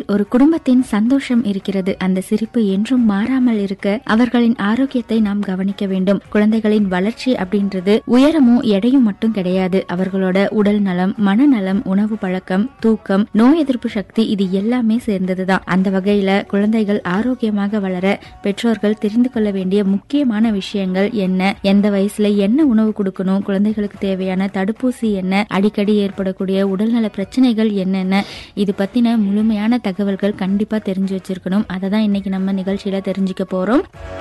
ஒரு குடும்பத்தின் சந்தோஷம் இருக்கிறது அந்த சிரிப்பு என்றும் மாறாமல் இருக்க அவர்களின் ஆரோக்கியத்தை நாம் கவனிக்க வேண்டும் குழந்தைகளின் வளர்ச்சி அப்படின்றது உயரமும் எடையும் மட்டும் கிடையாது அவர்களோட உடல் நலம் மனநலம் உணவு பழக்கம் தூக்கம் நோய் எதிர்ப்பு சக்தி இது எல்லாமே சேர்ந்ததுதான் அந்த வகையில குழந்தைகள் ஆரோக்கியமாக வளர பெற்றோர்கள் தெரிந்து கொள்ள வேண்டிய முக்கியமான விஷயங்கள் என்ன எந்த வயசுல என்ன உணவு கொடுக்கணும் குழந்தைகளுக்கு தேவையான தடுப்பூசி என்ன அடிக்கடி ஏற்படக்கூடிய உடல்நல பிரச்சனைகள் என்னென்ன இது பத்தின முழுமையான தகவல்கள் கண்டிப்பா தெரிஞ்சு வச்சிருக்கணும் அதை தான் இன்னைக்கு நம்ம நிகழ்ச்சியில தெரிஞ்சுக்க போறோம்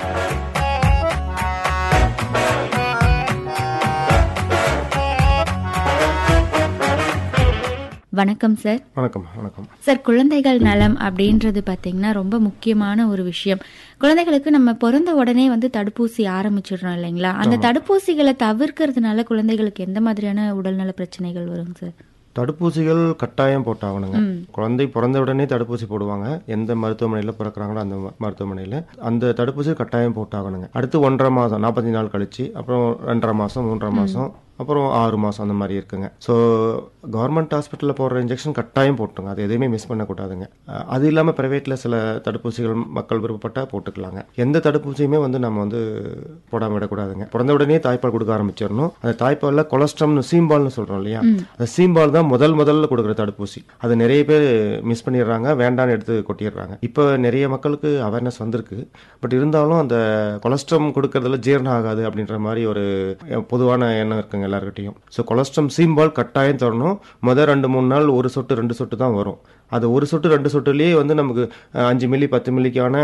வணக்கம் சார் வணக்கம் வணக்கம் சார் குழந்தைகள் நலம் அப்படின்றது பாத்தீங்கன்னா ரொம்ப முக்கியமான ஒரு விஷயம் குழந்தைகளுக்கு நம்ம பிறந்த உடனே வந்து தடுப்பூசி ஆரம்பிச்சிடுறோம் இல்லைங்களா அந்த தடுப்பூசிகளை தவிர்க்கிறதுனால குழந்தைகளுக்கு எந்த மாதிரியான உடல்நல பிரச்சனைகள் வரும் சார் தடுப்பூசிகள் கட்டாயம் போட்டாகணுங்க குழந்தை பிறந்த உடனே தடுப்பூசி போடுவாங்க எந்த மருத்துவமனையில் பிறக்கிறாங்களோ அந்த ம- மருத்துவமனையில் அந்த தடுப்பூசி கட்டாயம் போட்டாகணுங்க அடுத்து ஒன்றரை மாதம் நாற்பத்தி நாள் கழிச்சு அப்புறம் ரெண்டரை மாதம் மூன்றரை மாதம் அப்புறம் ஆறு மாதம் அந்த மாதிரி இருக்குங்க ஸோ கவர்மெண்ட் ஹாஸ்பிட்டலில் போடுற இன்ஜெக்ஷன் கட்டாயம் போட்டுங்க அது எதையுமே மிஸ் பண்ணக்கூடாதுங்க அஹ் அது இல்லாமல் ப்ரைவேட்டில் சில தடுப்பூசிகள் மக்கள் விருப்பப்பட்டால் போட்டுக்கலாங்க எந்த தடுப்பூசியுமே வந்து நம்ம வந்து போடாமல் விடக்கூடாதுங்க பிறந்த உடனே தாய்ப்பால் கொடுக்க ஆரம்பிச்சிடணும் அந்த தாய்ப்பாலில் கொலஸ்ட்ரம்னு சீம்பால்னு சொல்கிறோம் இல்லையா அந்த சீம்பால் தான் முதல் முதல்ல கொடுக்குற தடுப்பூசி அது நிறைய பேர் மிஸ் பண்ணிடுறாங்க வேண்டான்னு எடுத்து கொட்டிடுறாங்க இப்போ நிறைய மக்களுக்கு அவேர்னஸ் வந்திருக்கு பட் இருந்தாலும் அந்த கொலஸ்ட்ரம் கொடுக்கறதுல ஜீரணம் ஆகாது அப்படின்ற மாதிரி ஒரு அஹ், பொதுவான எண்ணம் இருக்குங்க எல்லாருக்கிட்டையும் ஸோ கொலஸ்ட்ரம் சீம்பால் கட்டாயம் தரணும் முதல் ரெண்டு மூணு நாள் ஒரு சொட்டு ரெண்டு சொட்டு தான் வரும் அது ஒரு சொட்டு ரெண்டு சொட்டுலேயே வந்து நமக்கு அஹ், அஞ்சு மில்லி பத்து மில்லிக்கான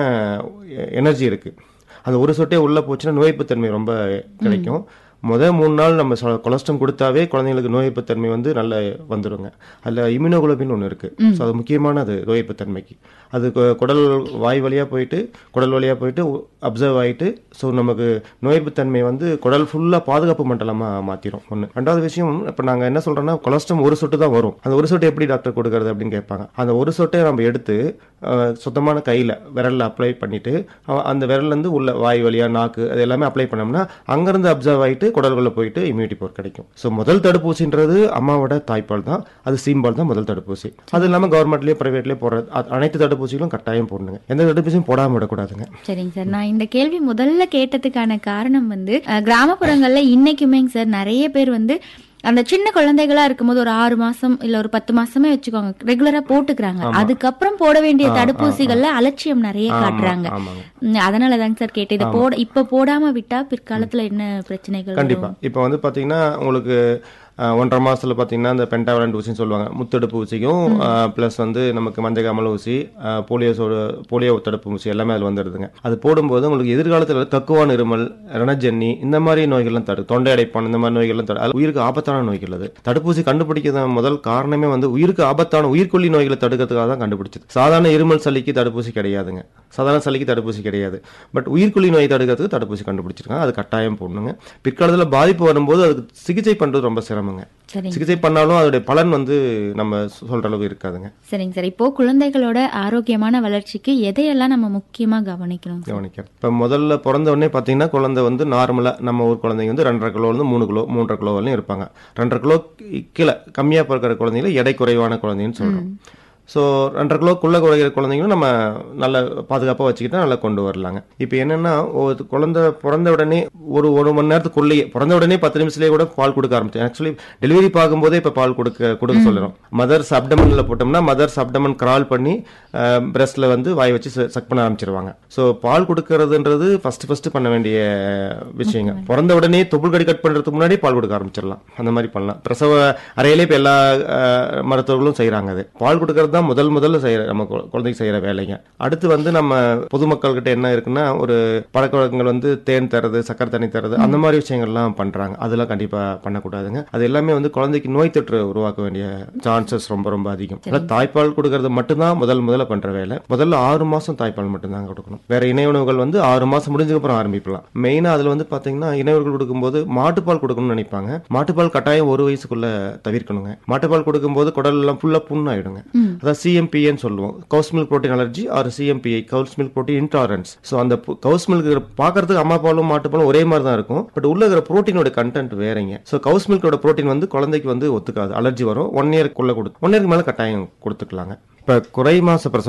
எனர்ஜி இருக்குது அந்த ஒரு சொட்டே உள்ளே போச்சுன்னா நோய்ப்புத்தன்மை ரொம்ப கிடைக்கும் முதல் மூணு நாள் நம்ம சொ- கொலஸ்ட்ரம் கொடுத்தாவே குழந்தைங்களுக்கு நோய்ப்புத்தன்மை வந்து நல்ல வந்துருங்க அதில் இம்யூனோகுளோபின் ஒன்று இருக்குது ஸோ அது முக்கியமானது நோய்ப்புத்தன்மைக்கு அது கொ- குடல் வாய் வழியாக போயிட்டு குடல் வழியாக போயிட்டு அப்சர்வ் ஆகிட்டு ஸோ நமக்கு நோய்ப்புத்தன்மை வந்து குடல் ஃபுல்லாக பாதுகாப்பு மண்டலமாக மாற்றிடும் ஒன்று ரெண்டாவது விஷயம் இப்போ நாங்கள் என்ன சொல்கிறோன்னா கொலஸ்ட்ரம் ஒரு சொட்டு தான் வரும் அந்த ஒரு சொட்டு எப்படி டாக்டர் கொடுக்கறது அப்படின்னு கேட்பாங்க அந்த ஒரு சொட்டை நம்ம எடுத்து அஹ், சுத்தமான கையில் விரலில் அப்ளை பண்ணிட்டு அஹ், அந்த விரல்லேருந்து உள்ள வாய் வழியாக நாக்கு அது எல்லாமே அப்ளை பண்ணோம்னா அங்கேருந்து அப்சர்வ் ஆகிட்டு குடல்குள்ள போயிட்டு இம்யூனிட்டி பவர் கிடைக்கும் ஸோ முதல் தடுப்பூசின்றது அம்மாவோட தாய்ப்பால் தான் அது சீம்பால் தான் முதல் தடுப்பூசி அது இல்லாமல் கவர்மெண்ட்லேயே ப்ரைவேட்லேயே போடுற அ- அனைத்து தடுப்பூசிகளும் கட்டாயம் போடணுங்க எந்த தடுப்பூசியும் போடாமல் விடக்கூடாதுங்க சரிங்க சார் நான் இந்த கேள்வி முதல்ல கேட்டதுக்கான காரணம் வந்து அஹ், கிராமப்புறங்கள்ல இன்னைக்குமேங்க சார் நிறைய பேர் வந்து அந்த சின்ன குழந்தைகளா இருக்கும்போது ஒரு ஆறு மாசம் இல்ல ஒரு பத்து மாசமே வச்சுக்கோங்க ரெகுலரா போட்டுக்கிறாங்க அதுக்கப்புறம் போட வேண்டிய தடுப்பூசிகள்ல அலட்சியம் நிறைய காட்டுறாங்க ஆமாங்க ம், அதனாலதாங்க சார் கேட்டேன் இதை போட இப்ப போடாம விட்டா பிற்காலத்துல என்ன பிரச்சனைகள் வரும்? கண்டிப்பா இப்போ வந்து பாத்தீங்கன்னா உங்களுக்கு அஹ், ஒன்றரை மாசத்துல பாத்தீங்கன்னா இந்த பென்டாவலண்ட் ஊசின்னு சொல்லுவாங்க முத்தடுப்பு ஊசியும் ப்ளஸ் வந்து நமக்கு மஞ்சக்காமல் ஊசி அஹ், போலியோ சோடு போலியோ தடுப்பு ஊசி எல்லாமே அதில் வந்துடுதுங்க அது போடும்போது உங்களுக்கு எதிர்காலத்தில் கக்குவான் இருமல் ரணஜன்னி இந்த மாதிரி நோய்கள்லாம் தடு தொண்டை அடைப்பான் இந்த மாதிரி நோய்கள்லாம் தடு அது உயிருக்கு ஆபத்தான நோய்கள் அது தடுப்பூசி கண்டுபிடிக்கிற முதல் காரணமே வந்து உயிருக்கு ஆபத்தான உயிர்கொல்லி நோய்களை தடுக்கிறதுக்காக தான் கண்டுபிடிச்சது சாதாரண இருமல் சளிக்கு தடுப்பூசி கிடையாதுங்க சாதாரண சளிக்கு தடுப்பூசி கிடையாது பட் உயிர்கொல்லி நோய் தடுக்கிறதுக்கு தடுப்பூசி கண்டுபிடிச்சிருக்காங்க அது கட்டாயம் போடணுங்க பிற்காலத்தில் பாதிப்பு வரும்போது அதுக்கு சிகிச்சை பண்றது ரொம்ப சிரமங்க சரிங்க சிகிச்சை பண்ணாலும் அதோடைய பலன் வந்து நம்ம சொல்ற அளவுக்கு இருக்காதுங்க சரிங்க சார் இப்போ குழந்தைகளோட ஆரோக்கியமான வளர்ச்சிக்கு எதையெல்லாம் நம்ம முக்கியமா கவனிக்கணும் சார்? கவனிக்கிறேன் இப்போ முதல்ல பிறந்த உடனே பார்த்தீங்கன்னா குழந்தை வந்து நார்மலாக நம்ம ஊர் குழந்தைங்க வந்து ரெண்டரை கிலோலேருந்து மூணு கிலோ மூன்றரை கிலோ வரலையும் இருப்பாங்க ரெண்டரை கிலோ கீழே கம்மியாக பிறக்கிற குழந்தைங்கள எடை குறைவான குழந்தைன்னு சொல்கிறோம் ஸோ ரெண்டரை கிலோக்குள்ளே குறைகிற குழந்தைங்களும் நம்ம நல்ல பாதுகாப்பாக வச்சுக்கிட்டா நல்லா கொண்டு வரலாங்க இப்போ என்னென்னா ஒரு குழந்தை பிறந்த உடனே ஒரு ஒரு மணி நேரத்துக்குள்ளேயே பிறந்த உடனே பத்து நிமிஷத்துலேயே கூட பால் கொடுக்க ஆரம்பிச்சேன் ஆக்சுவலி டெலிவரி பார்க்கும்போதே இப்போ பால் கொடுக்க கொடுக்க சொல்லுறோம் மதர்ஸ் அப்டமனில் போட்டோம்னா மதர்ஸ் அப்டமன் கிரால் பண்ணி பிரஸ்ட்ல வந்து வாய் வச்சு சக் பண்ண ஆரம்பிச்சிருவாங்க ஸோ பால் கொடுக்கறதுன்றது ஃபர்ஸ்ட் ஃபர்ஸ்ட் பண்ண வேண்டிய விஷயங்க பிறந்த உடனே தொப்புள் கடி கட் பண்றதுக்கு முன்னாடி பால் கொடுக்க ஆரம்பிச்சிடலாம் அந்த மாதிரி பண்ணலாம் பிரசவ அறையிலே இப்போ எல்லா அஹ், மருத்துவர்களும் செய்றாங்க அது பால் கொடுக்கறது தான் முதல் முதல்ல செய்யற நம்ம கு- குழந்தைக்கு செய்யற வேலைங்க அடுத்து வந்து நம்ம பொதுமக்கள் கிட்ட என்ன இருக்குன்னா ஒரு பழக்க வழக்கங்கள் வந்து தேன் தரது சக்கரை தண்ணி தரது அந்த மாதிரி விஷயங்கள்லாம் பண்றாங்க அதெல்லாம் கண்டிப்பா பண்ணக்கூடாதுங்க அது எல்லாமே வந்து குழந்தைக்கு நோய் தொற்று உருவாக்க வேண்டிய சான்சஸ் ரொம்ப ரொம்ப அதிகம் அதாவது தாய்ப்பால் கொடுக்கறது மட்டும்தான் முதல் முதல்ல பண்ற வேலை முதல்ல ஆறு மாசம் தாய்ப்பால் மட்டும்தான் கொடுக்கணும் வேற இணை உணவுகள் வந்து ஆறு மாசம் முடிஞ்சதுக்கு அப்புறம் ஆரம்பிக்கலாம் மெயினா அதுல வந்து பாத்தீங்கன்னா இணை உணவுகள் கொடுக்கும்போது மாட்டுப்பால் கொடுக்கணும்னு நினைப்பாங்க மாட்டுப்பால் கட்டாயம் ஒரு வயசுக்குள்ள தவிர்க்கணுங்க மாட்டுப்பால் கொடுக்கும்போது குடல் எல்லாம் ஃபுல்லா புண்ணாயிடுங்க அதான் சிஎம்பிஏன்னு சொல்லுவோம் cow's milk protein allergy or CMPI cow's milk protein intolerance so அந்த கவுஸ் மில்க் பார்க்கறதுக்கு அம்மா பாலும் மாட்டுப்பாலும் ஒரே மாதிரி தான் இருக்கும் பட் உள்ள இருக்கிற ப்ரோட்டீனோட கண்டென்ட் வேறங்க ஸோ கவுஸ் மில்கோட ப்ரோட்டீன் வந்து குழந்தைக்கு வந்து ஒத்துக்காது அலர்ஜி வரும் ஒன் இயர்க்குள்ள கொடு ஒன் இயருக்கு மேலே கட்டாயம் கொடுத்துக்கலாங்க இப்போ குறை மாச பிரசவம்